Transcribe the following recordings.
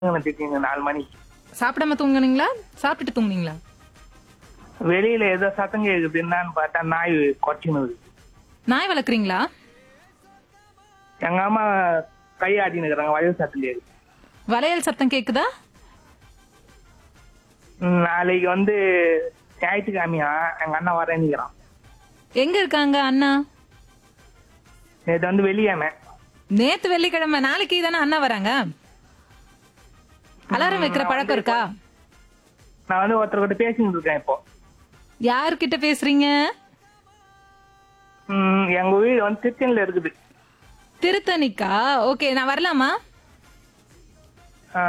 வச்சிருக்கீங்க நாலு மணிக்கு சாப்பிடாம தூங்குனீங்களா சாப்பிட்டுட்டு தூங்குனீங்களா வெளியில ஏதோ சத்தம் கேக்குது என்னன்னு பார்த்தா நாய் கொச்சினுது நாய் வளர்க்குறீங்களா எங்க அம்மா கை ஆட்டின்னு இருக்கிறாங்க வயல் சத்தம் கேக்குது வளையல் சத்தம் கேக்குதா ம், நாளைக்கு வந்து ஞாயிற்றுக்கிழமையா எங்க அண்ணன் வரேன்னுக்கிறான் எங்க இருக்காங்க அண்ணா நேற்று வந்து வெளியாம நேத்து வெள்ளிக்கிழமை நாளைக்கு தானே அண்ணா வராங்க அலாரம் வைக்கிற பழக்கம் இருக்கா நான் வந்து ஒருத்தர்கிட்ட பேசிட்டு இருக்கேன் இப்போ யார்கிட்ட பேசுறீங்க ம், எங்க வீடு வந்து திருச்சென்ல இருக்குது திருத்தணிக்கா ஓகே நான் வரலாமா ஆ,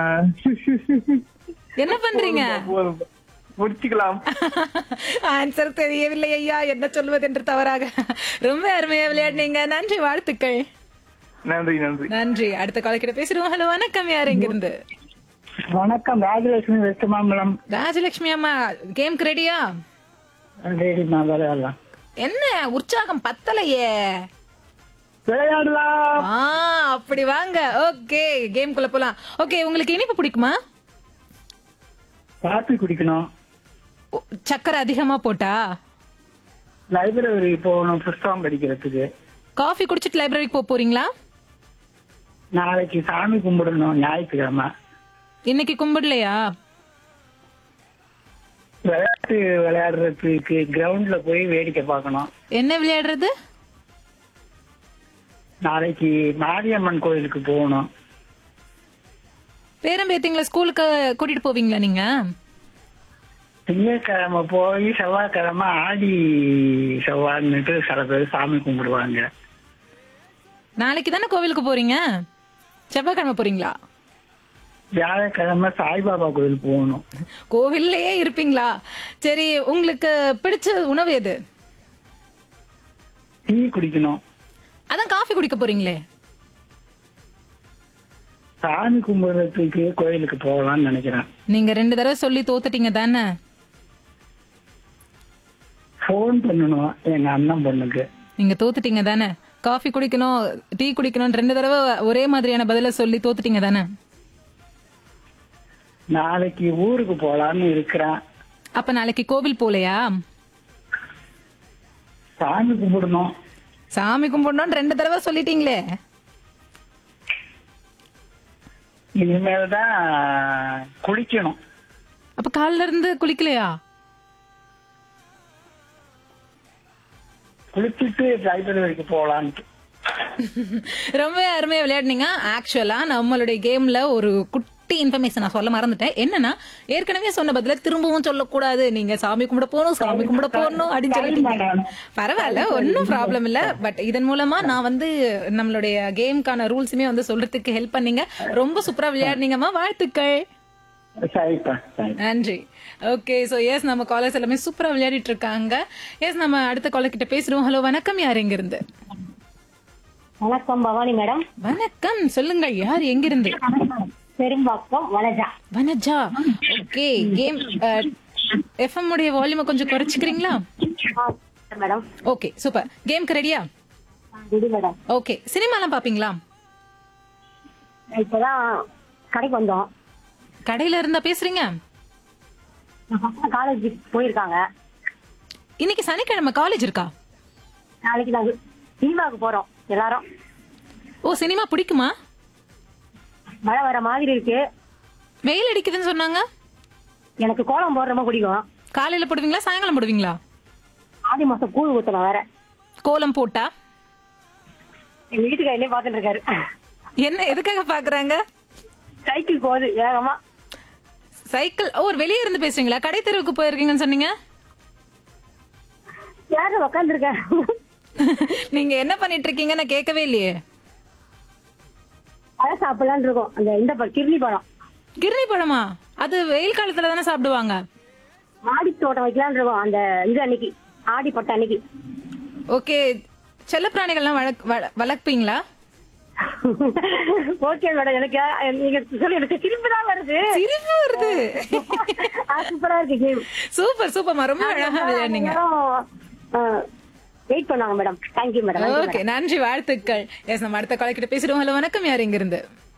என்ன பண்றீங்க போதும். முடிச்சுக்கலாம் ஆன்சர் தெரியவில்லை ஐயா என்ன சொல்வது என்று தவறாக ரொம்ப அருமையா விளையாடுனீங்க நன்றி வாழ்த்துக்கள் நன்றி நன்றி நன்றி அடுத்த கால கிட்ட பேசுறோம் ஹலோ வணக்கம் யார் எங்க இருந்து வணக்கம் ராஜலட்சுமி வெஸ்ட் மாம்பலம் ராஜலட்சுமி அம்மா கேம்க்கு ரெடியா ரெடிமா விளையாடலாம் என்ன உற்சாகம் பத்தலையே விளையாடலாம் ஆ அப்படி வாங்க ஓகே கேம்குள்ள போலாம் ஓகே உங்களுக்கு இனிப்பு பிடிக்குமா காப்பி குடிக்கணும் ஓ, சக்கரை அதிகமா போட்டா லைப்ரரி போகணும் புஸ்தகம் படிக்கிறதுக்கு காஃபி குடிச்சிட்டு லைப்ரரிக்கு போக போறீங்களா நாளைக்கு சாமி கும்பிடணும் ஞாயிற்றுக்கிழமை இன்னைக்கு கும்பிடலையா விளையாட்டு விளையாடுறதுக்கு கிரவுண்ட்ல போய் வேடிக்கை பார்க்கணும் என்ன விளையாடுறது நாளைக்கு மாரியம்மன் கோயிலுக்கு போகணும் பேரம்பேத்திங்களா ஸ்கூலுக்கு கூட்டிட்டு போவீங்களா நீங்க திங்கட்கிழமை போய் செவ்வாய்க்கிழமை ஆடி செவ்வாய்ன்னுட்டு சில பேர் சாமி கும்பிடுவாங்க நாளைக்கு தானே கோவிலுக்கு போறீங்க செவ்வாய்க்கிழமை போறீங்களா வியாழக்கிழமை சாய்பாபா கோயில் போகணும் கோவில்லையே இருப்பீங்களா சரி உங்களுக்கு பிடிச்ச உணவு எது டீ குடிக்கணும் அதான் காஃபி குடிக்க போறீங்களே சாமி கும்பிடுறதுக்கு கோயிலுக்கு போகலாம்னு நினைக்கிறேன் நீங்க ரெண்டு தடவை சொல்லி தோத்துட்டீங்க தானே ஃபோன் பண்ணணும் எங்க அண்ணன் பொண்ணுக்கு நீங்க தோத்துட்டீங்க தானே காஃபி குடிக்கணும் டீ குடிக்கணும் ரெண்டு தடவை ஒரே மாதிரியான பதில சொல்லி தோத்துட்டீங்க தானே நாளைக்கு ஊருக்கு போலான்னு இருக்கிறேன் அப்ப நாளைக்கு கோவில் போலையா சாமி கும்பிடணும் சாமி கும்பிடணும் ரெண்டு தடவை சொல்லிட்டீங்களே இனிமேல் தான் குளிக்கணும் அப்ப காலைல இருந்து குளிக்கலையா குளிச்சுட்டு லைப்ரரிக்கு போலான்ட்டு ரொம்ப அருமையா விளையாடுனீங்க ஆக்சுவலா நம்மளுடைய கேம்ல ஒரு குட்டி இன்ஃபர்மேஷன் நான் சொல்ல மறந்துட்டேன் என்னன்னா ஏற்கனவே சொன்ன பதில திரும்பவும் சொல்லக்கூடாது நீங்க சாமி கும்பிட போகணும் சாமி கும்பிட போகணும் அப்படின்னு சொல்லிட்டீங்க பரவாயில்ல ஒன்னும் ப்ராப்ளம் இல்ல பட் இதன் மூலமா நான் வந்து நம்மளுடைய கேம்க்கான ரூல்ஸுமே வந்து சொல்றதுக்கு ஹெல்ப் பண்ணீங்க ரொம்ப சூப்பரா விளையாடுனீங்கம்மா வாழ்த்துக்கள் சரிப்பா சரி நன்றி ஓகே சோ எஸ் நம்ம காலர்ஸ் எல்லாமே சூப்பரா விளையாடிட்டு இருக்காங்க எஸ் நம்ம அடுத்த காலர் கிட்ட பேசுறோம் ஹலோ வணக்கம் யார் எங்க இருந்து வணக்கம் பவானி மேடம் வணக்கம் சொல்லுங்க யார் எங்க இருந்து Perumbakkam Vanaja Vanaja okay game FM உடைய வால்யூமை கொஞ்சம் குறைச்சிக்கிறீங்களா மேடம் ஓகே சூப்பர் கேம்க்கு ரெடியா இது மேடம் ஓகே சினிமாலாம் பாப்பீங்களா இப்பதான் கடைக்கு வந்தோம் கடையில இருந்தா பேசுறீங்க காலேஜ் போயிருக்காங்க இன்னைக்கு சனிக்கிழமை காலேஜ் இருக்கா நாளைக்கு நாங்க சினிமாவுக்கு போறோம் எல்லாரும் ஓ சினிமா பிடிக்குமா மழை வர மாதிரி இருக்கு வெயில் அடிக்குதுன்னு சொன்னாங்க எனக்கு கோலம் போடுற ரொம்ப பிடிக்கும் காலையில போடுவீங்களா சாயங்காலம் போடுவீங்களா ஆதி மாசம் கூழ் ஊத்தணும் வேற கோலம் போட்டா எங்க வீட்டுக்காரிலே பாத்துட்டு இருக்காரு என்ன எதுக்காக பாக்குறாங்க சைக்கிள் போகுது வேகமா சைக்கிள் ஓ வெளியே இருந்து பேசுறீங்களா கடை தெருவுக்கு போயிருக்கீங்கன்னு சொன்னீங்க யாரும் உக்காந்துருக்கேன் நீங்க என்ன பண்ணிட்டு இருக்கீங்க நான் கேட்கவே இல்லையே பழம் சாப்பிடலான்னு இருக்கோம் அந்த இந்த பழம் கிர்னி பழம் கிருணி பழமா அது வெயில் காலத்துல தானே சாப்பிடுவாங்க மாடி தோட்டம் வைக்கலான்னு இருக்கோம் அந்த இது அன்னைக்கு ஆடி பட்ட அன்னைக்கு ஓகே செல்லப்பிராணிகள்லாம் வளர்க்- வள- வளர்ப்பீங்களா ஓகே மேடம் எனக்கு நீங்க சொல்லி எனக்கு சிரிப்பு தான் வருது சிரிப்பு வருது சூப்பரா இருக்கு கேம் சூப்பர் சூப்பர்மா ரொம்ப அழகா விளையாடுனீங்க வெயிட் பண்ணாங்க மேடம் தேங்க்யூ மேடம் ஓகே நன்றி வாழ்த்துக்கள் எஸ் நம்ம அடுத்த காலை கிட்ட பேசிடுவோம் ஹலோ வணக்கம் யார் இங்க இருந்து